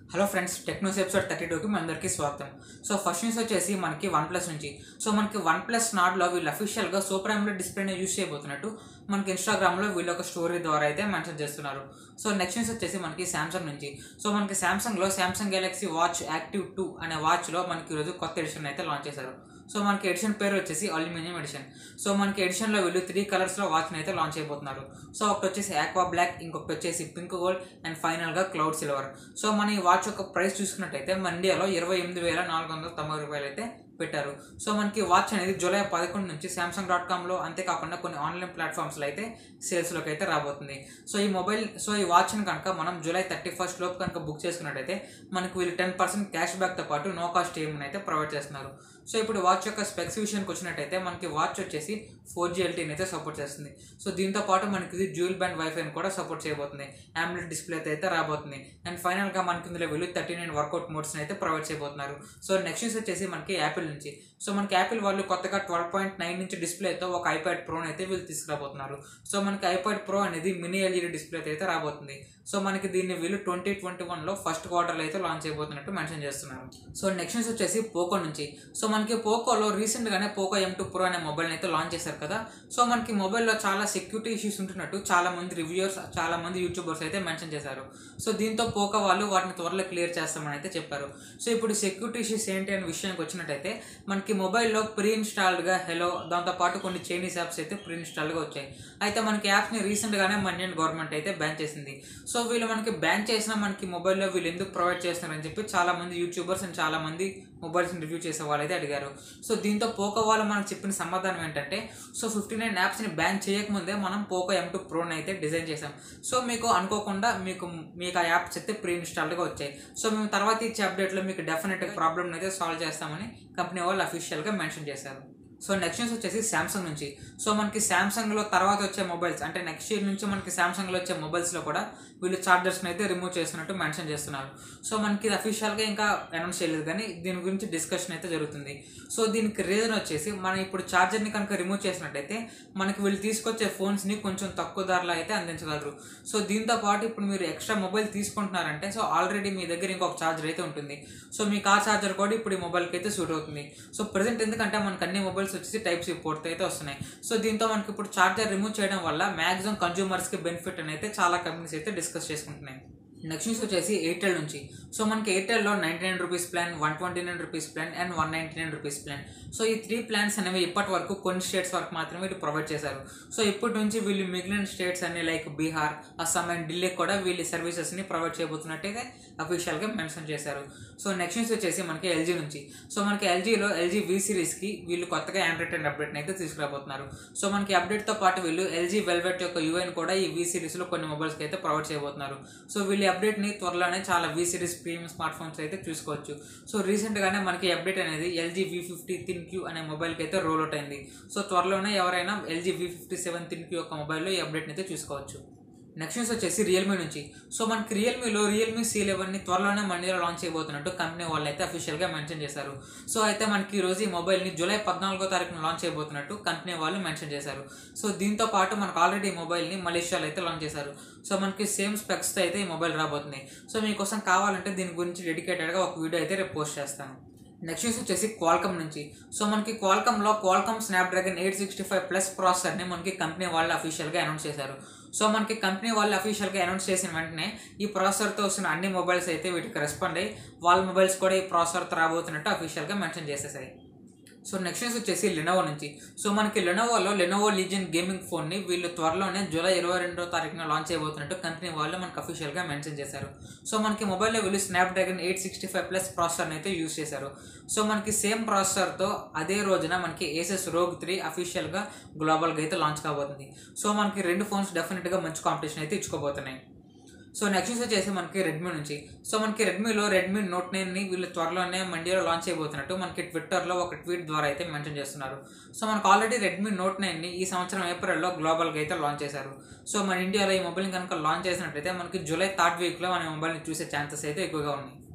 hello friends Technos episode thirty టూకి మీ అందరికీ స్వాగతం సో ఫస్ట్ న్యూస్ వచ్చేసి మనకి వన్ ప్లస్ నుంచి సో మనకి వన్ ప్లస్ నాట్లో వీళ్ళు అఫీషియల్గా సూపర్ ఆమ్లెట్ డిస్ప్లేని యూస్ చేయబోతున్నట్టు మనకి ఇన్స్టాగ్రామ్లో వీళ్ళు ఒక స్టోరీ ద్వారా అయితే మెన్షన్ చేస్తున్నారు సో నెక్స్ట్ న్యూస్ వచ్చేసి మనకి శాంసంగ్ నుంచి సో మనకి శాంసంగ్లో Samsung Galaxy watch active two అనే వాచ్లో మనకి ఈరోజు కొత్త ఎడిషన్ అయితే లాంచ్ చేశారు సో మనకి ఎడిషన్ పేరు వచ్చేసి అల్యూమినియం ఎడిషన్ సో మనకి ఎడిషన్లో వీళ్ళు త్రీ కలర్స్లో వాచ్ని అయితే లాంచ్ అయిపోతున్నారు సో ఒకటి వచ్చేసి ఆక్వా బ్లాక్ ఇంకొకటి వచ్చేసి పింక్ గోల్డ్ అండ్ ఫైనల్గా క్లౌడ్ సిల్వర్ సో మన ఈ వాచ్ యొక్క ప్రైస్ చూసుకున్నట్టయితే మన ఇండియాలో ఇరవై ఎనిమిది వేల నాలుగు వందల తొంభై రూపాయలు అయితే పెట్టారు సో మనకి వాచ్ అనేది జూలై పదకొండు నుంచి సామ్సంగ్ డాట్ కామ్లో అంతేకాకుండా కొన్ని ఆన్లైన్ ప్లాట్ఫామ్స్లో అయితే సేల్స్లోకి అయితే రాబోతుంది సో ఈ మొబైల్ సో ఈ వాచ్ని కనుక మనం జూలై థర్టీ ఫస్ట్ లోపు కనుక బుక్ చేసుకున్నట్టయితే మనకు వీళ్ళు టెన్ పర్సెంట్ క్యాష్ బ్యాక్తో పాటు నో కాస్ట్ ఏమని అయితే ప్రొవైడ్ చేస్తున్నారు సో ఇప్పుడు వాచ్ యొక్క స్పెక్స్ విషయానికి వచ్చినట్టయితే మనకి వాచ్ వచ్చేసి ఫోర్ జీ ఎల్టీని అయితే సపోర్ట్ చేస్తుంది సో దీంతో పాటు మనకి ఇది డ్యూల్ బ్యాండ్ వైఫైని కూడా సపోర్ట్ చేయబోతుంది ఆమ్లెట్ డిస్ప్లే అయితే రాబోతుంది అండ్ ఫైనల్గా మనకి ఇందులో వీళ్ళు థర్టీ నైన్ వర్కౌట్ మోడ్స్ని అయితే ప్రొవైడ్ చేయబోతున్నారు సో నెక్స్ట్ న్యూస్ వచ్చేసి మనకి యాపిల్ నుంచి సో మనకి యాపిల్ వాళ్ళు కొత్తగా ట్వెల్వ్ పాయింట్ నైన్ నుంచి డిస్ప్లేతో ఒక ఐప్యాడ్ ప్రోని అయితే వీళ్ళు తీసుకురాబోతున్నారు సో మనకి ఐప్యాడ్ ప్రో అనేది మినీ ఎల్ఈడి డిస్ప్లే అయితే రాబోతుంది సో మనకి దీన్ని వీళ్ళు ట్వంటీ ట్వంటీ వన్లో ఫస్ట్ క్వార్టర్లో అయితే లాంచ్ అయిపోతున్నట్టు మెన్షన్ చేస్తున్నారు సో నెక్స్ట్ న్యూస్ వచ్చేసి పోకో నుంచి సో మనకి పోకోలో రీసెంట్గానే పోకో ఎం టూ ప్రో అనే మొబైల్ని అయితే లాంచ్ చేశారు కదా సో మనకి మొబైల్లో చాలా సెక్యూరిటీ ఇష్యూస్ ఉంటున్నట్టు చాలా మంది రివ్యూయర్స్ చాలా మంది యూట్యూబర్స్ అయితే మెన్షన్ చేశారు సో దీంతో పోకో వాళ్ళు వాటిని త్వరలో క్లియర్ చేస్తామని అయితే చెప్పారు సో ఇప్పుడు సెక్యూరిటీ ఇష్యూస్ ఏంటి అనే విషయానికి వచ్చినట్టయితే మనకి మొబైల్లో ప్రీ ఇన్స్టాల్డ్గా హెలో దాంతోపాటు కొన్ని చైనీస్ యాప్స్ అయితే ప్రీ ఇన్స్టాల్డ్గా వచ్చాయి అయితే మనకి యాప్స్ని రీసెంట్గానే మన ఇండియన్ గవర్నమెంట్ అయితే బ్యాన్ చేసింది సో వీళ్ళు మనకి బ్యాన్ చేసిన మనకి మొబైల్లో వీళ్ళు ఎందుకు ప్రొవైడ్ చేస్తున్నారని చెప్పి చాలా మంది యూట్యూబర్స్ అండ్ చాలా మంది మొబైల్స్ని రివ్యూ చేసే వాళ్ళు అయితే అడిగారు సో దీంతో పోకో వాళ్ళు మనకు చెప్పిన సమాధానం ఏంటంటే సో ఫిఫ్టీ నైన్ యాప్స్ని బ్యాన్ చేయకముందే మనం పోకో ఎం టూ ప్రోని అయితే డిజైన్ చేసాం సో మీకు అనుకోకుండా మీకు మీకు ఆ యాప్స్ అయితే ప్రీ ఇన్స్టాల్డ్గా వచ్చాయి సో మేము తర్వాత ఇచ్చే అప్డేట్లో మీకు డెఫినెట్గా ప్రాబ్లమ్ అయితే సాల్వ్ చేస్తామని కంపెనీ వాళ్ళు అఫీషియల్గా మెన్షన్ చేశారు సో నెక్స్ట్ న్యూస్ వచ్చేసి శాంసంగ్ నుంచి సో మనకి శాంసంగ్లో తర్వాత వచ్చే మొబైల్స్ అంటే నెక్స్ట్ ఇయర్ నుంచి మనకి శాంసంగ్లో వచ్చే మొబైల్స్లో కూడా వీళ్ళు చార్జర్స్ని అయితే రిమూవ్ చేస్తున్నట్టు మెన్షన్ చేస్తున్నారు సో మనకి ఇది అఫీషియల్గా ఇంకా అనౌన్స్ చేయలేదు కానీ దీని గురించి డిస్కషన్ అయితే జరుగుతుంది సో దీనికి రీజన్ వచ్చేసి మనం ఇప్పుడు ఛార్జర్ని కనుక రిమూవ్ చేసినట్టయితే మనకి వీళ్ళు తీసుకొచ్చే ఫోన్స్ని కొంచెం తక్కువ ధరలో అయితే అందించగలరు సో దీంతో పాటు ఇప్పుడు మీరు ఎక్స్ట్రా మొబైల్ తీసుకుంటున్నారంటే సో ఆల్రెడీ మీ దగ్గర ఇంకొక ఛార్జర్ అయితే ఉంటుంది సో మీకు ఆ ఛార్జర్ కూడా ఇప్పుడు ఈ మొబైల్కి అయితే సూట్ అవుతుంది సో ప్రజెంట్ ఎందుకంటే మనకు అన్ని మొబైల్స్ వచ్చేసి టైప్ సి పోర్ట్ అయితే వస్తున్నాయి సో దీంతో మనకి ఇప్పుడు ఛార్జర్ రిమూవ్ చేయడం వల్ల మ్యాక్సిమం కన్జ్యూమర్స్కి బెనిఫిట్ అని అయితే చాలా కంపెనీస్ అయితే డిస్కస్ చేసుకుంటున్నాయి నెక్స్ట్ న్యూస్ వచ్చేసి ఎయిర్టెల్ నుంచి సో మనకి ఎయిర్టెల్లో ninety nine rupees plan one twenty nine rupees plan and one ninety nine rupees plan so ఈ త్రీ ప్లాన్స్ అనేవి ఇప్పటి వరకు కొన్ని స్టేట్స్ వరకు మాత్రమే వీళ్ళు ప్రొవైడ్ చేశారు సో ఇప్పటి నుంచి వీళ్ళు మిగిలిన స్టేట్స్ అన్ని లైక్ బీహార్ అస్సాం అండ్ ఢిల్లీ కూడా వీళ్ళు సర్వీసెస్ని ప్రొవైడ్ చేయబోతున్నట్టయితే అఫీషియల్గా మెన్షన్ చేశారు సో నెక్స్ట్ న్యూస్ వచ్చేసి మనకి ఎల్జీ నుంచి సో మనకి ఎల్జీలో ఎల్జీ వి సిరీస్కి వీళ్ళు కొత్తగా ఆండ్రాయిడ్ టెన్ అప్డేట్ని అయితే తీసుకురాబోతున్నారు సో మనకి అప్డేట్తో పాటు వీళ్ళు ఎల్జీ వెల్వెట్ యొక్క యూఐని కూడా ఈ వి సిరీస్లో కొన్ని మొబైల్స్కి అయితే ప్రొవైడ్ చేయబోతున్నారు సో వీళ్ళు అప్డేట్ని త్వరలోనే చాలా V series premium smartphones అయితే చూసుకోవచ్చు సో రీసెంట్గానే మనకి అప్డేట్ అనేది LG V fifty ThinQ అనే మొబైల్కి అయితే రోల్ అవుట్ అయింది సో త్వరలోనే ఎవరైనా LG V fifty seven ThinQ యొక్క మొబైల్లో ఈ అప్డేట్ని అయితే చూసుకోవచ్చు నెక్స్ట్ న్యూస్ వచ్చేసి రియల్మీ నుంచి సో మనకి రియల్మీలో రియల్మీ సి లెవెన్ని త్వరలోనే మండీలో లాంచ్ చేయబోతున్నట్టు కంపెనీ వాళ్ళు అయితే అఫీషియల్గా మెన్షన్ చేశారు సో అయితే మనకి ఈ రోజు ఈ మొబైల్ని జూలై పద్నాలుగో తారీఖున లాంచ్ చేయబోతున్నట్టు కంపెనీ వాళ్ళు మెన్షన్ చేశారు సో దీంతో పాటు మనకు ఆల్రెడీ ఈ మొబైల్ని మలేషియాలో అయితే లాంచ్ చేశారు సో మనకి సేమ్ స్పెక్స్తో అయితే ఈ మొబైల్ రాబోతుంది సో మీకోసం కావాలంటే దీని గురించి డెడికేటెడ్గా ఒక వీడియో అయితే రేపు పోస్ట్ చేస్తాను నెక్స్ట్ న్యూస్ వచ్చేసి క్వాల్కమ్ నుంచి సో మనకి క్వాల్కమ్లో Qualcomm Snapdragon eight sixty five plus ప్రాసెసర్ని మనకి కంపెనీ వాళ్ళు అఫీషియల్గా అనౌన్స్ చేశారు సో మనకి కంపెనీ వాళ్ళు అఫీషియల్గా అనౌన్స్ చేసిన వెంటనే ఈ ప్రాసెసర్తో వస్తున్న అన్ని మొబైల్స్ అయితే వీటికి రెస్పాండ్ అయ్యి వాళ్ళ మొబైల్స్ కూడా ఈ ప్రాసెసర్తో రాబోతున్నట్టు అఫీషియల్గా మెన్షన్ చేసేసాయి సో నెక్స్ట్ న్యూస్ వచ్చేసి లెనోవో నుంచి సో మనకి లెనోవోలో లెనోవో లీజన్ గేమింగ్ ఫోన్ని వీళ్ళు త్వరలోనే జూలై ఇరవై రెండో తారీఖున లాంచ్ చేయబోతున్నట్టు కంపెనీ వాళ్ళు మనకు అఫీషియల్గా మెన్షన్ చేశారు సో మనకి మొబైల్లో వీళ్ళు Snapdragon eight sixty five plus ప్రాసెసర్ని అయితే యూస్ చేశారు సో మనకి సేమ్ ప్రాసెసర్తో అదే రోజున మనకి ఏసెస్ రోగ్ త్రీ అఫీషియల్గా గ్లోబల్గా అయితే లాంచ్ కాబోతుంది సో మనకి రెండు ఫోన్స్ డెఫినెట్గా మంచి కాంపిటీషన్ అయితే ఇచ్చుకోబోతున్నాయి సో నెక్స్ట్ న్యూస్ వచ్చేసి మనకి రెడ్మీ నుంచి సో మనకి రెడ్మీలో రెడ్మీ నోట్ నైన్ని వీళ్ళు త్వరలోనే మండియాలో లాంచ్ చేయబోతున్నట్టు మనకి ట్విట్టర్లో ఒక ట్వీట్ ద్వారా అయితే మెన్షన్ చేస్తున్నారు సో మనకు ఆల్రెడీ రెడ్మీ నోట్ నైన్ని ఈ సంవత్సరం ఏప్రిల్లో గ్లోబల్గా అయితే లాంచ్ చేశారు సో మన ఇండియాలో ఈ మొబైల్ని కనుక లాంచ్ చేసినట్టయితే మనకి జూలై థర్డ్ వీక్లో మన మొబైల్ని చూసే ఛాన్సెస్ అయితే ఎక్కువగా ఉన్నాయి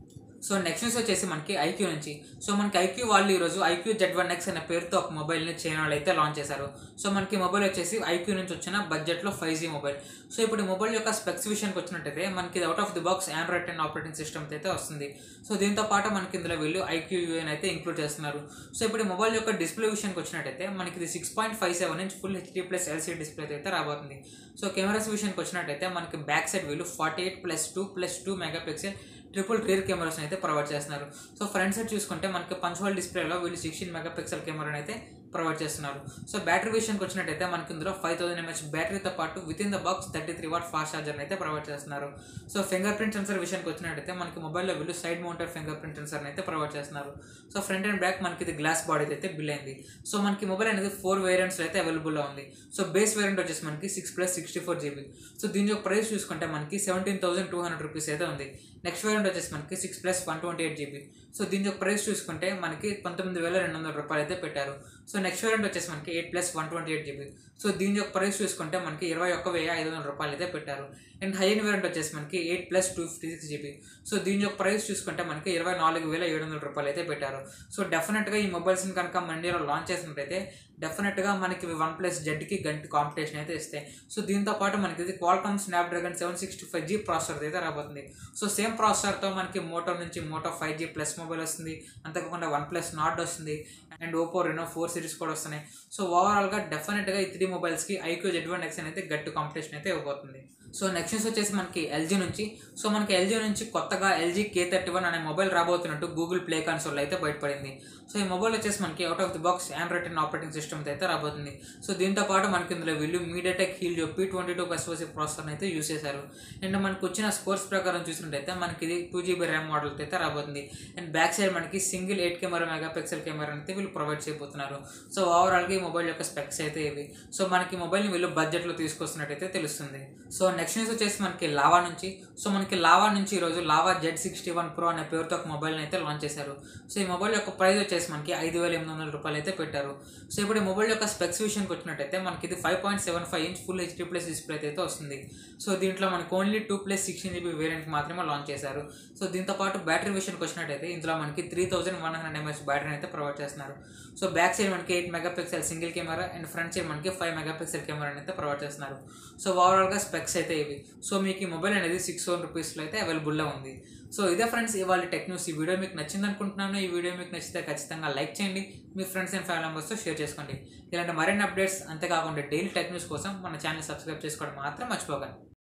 సో నెక్స్ట్ న్యూస్ వచ్చేసి మనకి ఐక్యూ నుంచి సో మనకి ఐక్యూ వాళ్ళు ఈరోజు ఐక్యూ జెడ్ వన్ ఎక్స్ అనే పేరుతో ఒక మొబైల్ని చైనా వాళ్ళు అయితే లాంచ్ చేశారు సో మనకి మొబైల్ వచ్చేసి ఐక్యూ నుంచి వచ్చిన బడ్జెట్లో ఫైవ్ జీ మొబైల్ సో ఇప్పుడు ఈ మొబైల్ యొక్క స్పెక్స్ విషయానికి వచ్చినట్టయితే మనకి ఇది out of the box Android ten operating system అయితే వస్తుంది సో దీంతో పాటు మనకి ఇందులో వీళ్ళు ఐక్యూ యూఎన్ అయితే ఇంక్లూడ్ చేస్తున్నారు సో ఇప్పుడు ఈ మొబైల్ యొక్క డిస్ప్లే విషయానికి వచ్చినట్టయితే మనకి ఇది six point five seven inch full HD plus LC display అయితే రాబోతుంది సో కెమెరాస్ విషయానికి వచ్చినట్టయితే మనకి బ్యాక్ సైడ్ వీళ్ళు forty eight plus two plus two megapixel triple rear cameras అయితే ప్రొవైడ్ చేస్తున్నారు సో ఫ్రంట్ సైడ్ చూసుకుంటే మనకి పంచువల్ డిస్ప్లేలో వీళ్ళు సిక్స్టీన్ మెగా పిక్సెల్ కెమెరాని అయితే ప్రొవైడ్ చేస్తున్నారు సో బ్యాటరీ విషయానికి వచ్చినట్టయితే మనకి ఇందులో ఫైవ్ థౌసండ్ ఎంహెచ్ బ్యాటరీతో పాటు with in the box thirty three watt fast charger అయితే ప్రొవైడ్ చేస్తున్నారు సో ఫింగర్ ప్రింట్ సెన్సర్ విషయానికి వచ్చినట్టయితే మనకి మొబైల్లో వీళ్ళు side mounted fingerprint sensor అయితే ప్రొవైడ్ చేస్తున్నారు సో ఫ్రంట్ అండ్ బ్యాక్ మనకి ఇది గ్లాస్ బాడీ అయితే బిల్ అయింది సో మనకి మొబైల్ అనేది ఫోర్ వేరియంట్స్ అయితే అవైలబుల్లో ఉంది సో బేస్ వేరియంట్ వచ్చేసి మనకి six plus sixty four GB so దీని యొక్క ప్రైస్ చూసుకుంటే మనకి seventeen thousand two hundred rupees అయితే ఉంది నెక్స్ట్ వేరియంట్ వచ్చేసి మనకి six plus one twenty eight GB so దీని యొక్క ప్రైస్ చూసుకుంటే మనకి పంతొమ్మిది వేల రెండు వందల రూపాయలు అయితే పెట్టారు సో నెక్స్ట్ వేరియంట్ వచ్చేసి మనకి eight plus one twenty eight GB so దీని యొక్క ప్రైస్ చూసుకుంటే మనకి ఇరవై ఒక్క వెయ్యి ఐదు వందల రూపాయలు అయితే పెట్టారు అండ్ హై ఎండ్ వేరియంట్ వచ్చేసి మనకి eight plus two fifty six GB so దీని యొక్క ప్రైస్ చూసుకుంటే మనకి ఇరవై నాలుగు వేల ఏడు వందల రూపాయలు అయితే పెట్టారు సో డెఫినెట్గా ఈ మొబైల్స్ని కనుక మన ఇండియాలో లాంచ్ చేసినట్టయితే డెఫినెట్గా మనకి వన్ ప్లస్ జెడ్కి గంట కాంపిటీషన్ అయితే ఇస్తాయి సో దీంతో పాటు మనకి ఇది Qualcomm Snapdragon seven sixty five G processor అయితే రాబోతుంది సో సేమ్ ప్రాసెసర్తో మనకి మోటో నుంచి Moto five G plus mobile వస్తుంది అంతేకాకుండా వన్ ప్లస్ నాట్ వస్తుంది and Oppo Reno four series కూడా వస్తున్నాయి సో ఓవరాల్గా డెఫినెట్గా ఈ త్రీ మొబైల్స్కి ఐక్యూ జెడ్ వన్ ఎక్స్ అయితే గట్టి కాంపిటీషన్ అయితే ఇవ్వబోతుంది సో నెక్స్ట్ న్యూస్ వచ్చేసి మనకి ఎల్జీ నుంచి సో మనకి ఎల్జీ నుంచి కొత్తగా ఎల్జీ కే థర్టీ వన్ అనే మొబైల్ రాబోతున్నట్టు గూగుల్ ప్లే కన్సోల్ అయితే బయటపడింది సో ఈ మొబైల్ వచ్చేసి మనకి out of the box Android ten operating system అయితే రాబోతుంది సో దీంతో పాటు మనకి ఇందులో వీళ్ళు MediaTek Helio P twenty two SOC processor అయితే యూస్ చేశారు అండ్ మనకు వచ్చిన స్కోర్స్ ప్రకారం చూసినట్టయితే మనకి ఇది టూ జీబీ ర్యామ్ మోడల్ అయితే రాబోతుంది అండ్ బ్యాక్ సైడ్ మనకి single eight camera megapixel camera అయితే వీళ్ళు ప్రొవైడ్ చేయబోతున్నారు సో ఓవరాల్గా ఈ మొబైల్ యొక్క స్పెక్స్ అయితే ఇవి సో మనకి మొబైల్ని వీళ్ళు బడ్జెట్లో తీసుకొస్తున్నట్టయితే తెలుస్తుంది సో నెక్స్ట్ న్యూస్ వచ్చేసి మనకి లావా నుంచి సో మనకి లావా నుంచి ఈరోజు Lava Z sixty one pro అనే పేరుతో ఒక మొబైల్ని అయితే లాంచ్ చేశారు సో ఈ మొబైల్ యొక్క ప్రైస్ వచ్చేసి మనకి ఐదు వేల ఎనిమిది వందల రూపాయలు అయితే పెట్టారు సో ఇప్పుడు ఈ మొబైల్ యొక్క స్పెక్స్ విషయానికి వచ్చినట్టయితే మనకి ఇది five point seven five inch full HD plus display అయితే వస్తుంది సో దీంట్లో మనకి only two plus sixteen GB variant మాత్రమే లాంచ్ చేశారు సో దీంతో పాటు బ్యాటరీ విషయానికి వచ్చినట్టయితే ఇందులో మనకి three thousand one hundred MS బ్యాటరీని అయితే ప్రొవైడ్ చేస్తున్నారు సో బ్యాక్ సైడ్ మనకి eight megapixel single camera and front side మనకి ఫైవ్ మెగా పిక్సెల్ కెమెరాని అయితే ప్రొవైడ్ చేస్తున్నారు సో ఓవరాల్గా స్పెక్స్ అయితే ఇవి సో మీకు ఈ మొబైల్ అనేది సిక్స్ థౌసండ్ రూపీస్లో అయితే అవైలబుల్లో ఉంది సో ఇదే ఫ్రెండ్స్ ఇవాళ టెక్ న్యూస్ ఈ వీడియో మీకు నచ్చింది అనుకుంటున్నాను ఈ వీడియో మీకు నచ్చితే ఖచ్చితంగా లైక్ చేయండి మీ ఫ్రెండ్స్ అండ్ ఫ్యామిలీ మెంబర్స్తో షేర్ చేసుకోండి ఇలాంటి మరిన్ని అప్డేట్స్ అంతేకాకుండా డైలీ టెక్ న్యూస్ కోసం మన ఛానల్ సబ్స్క్రైబ్ చేసుకోవడం మాత్రం మర్చిపోకండి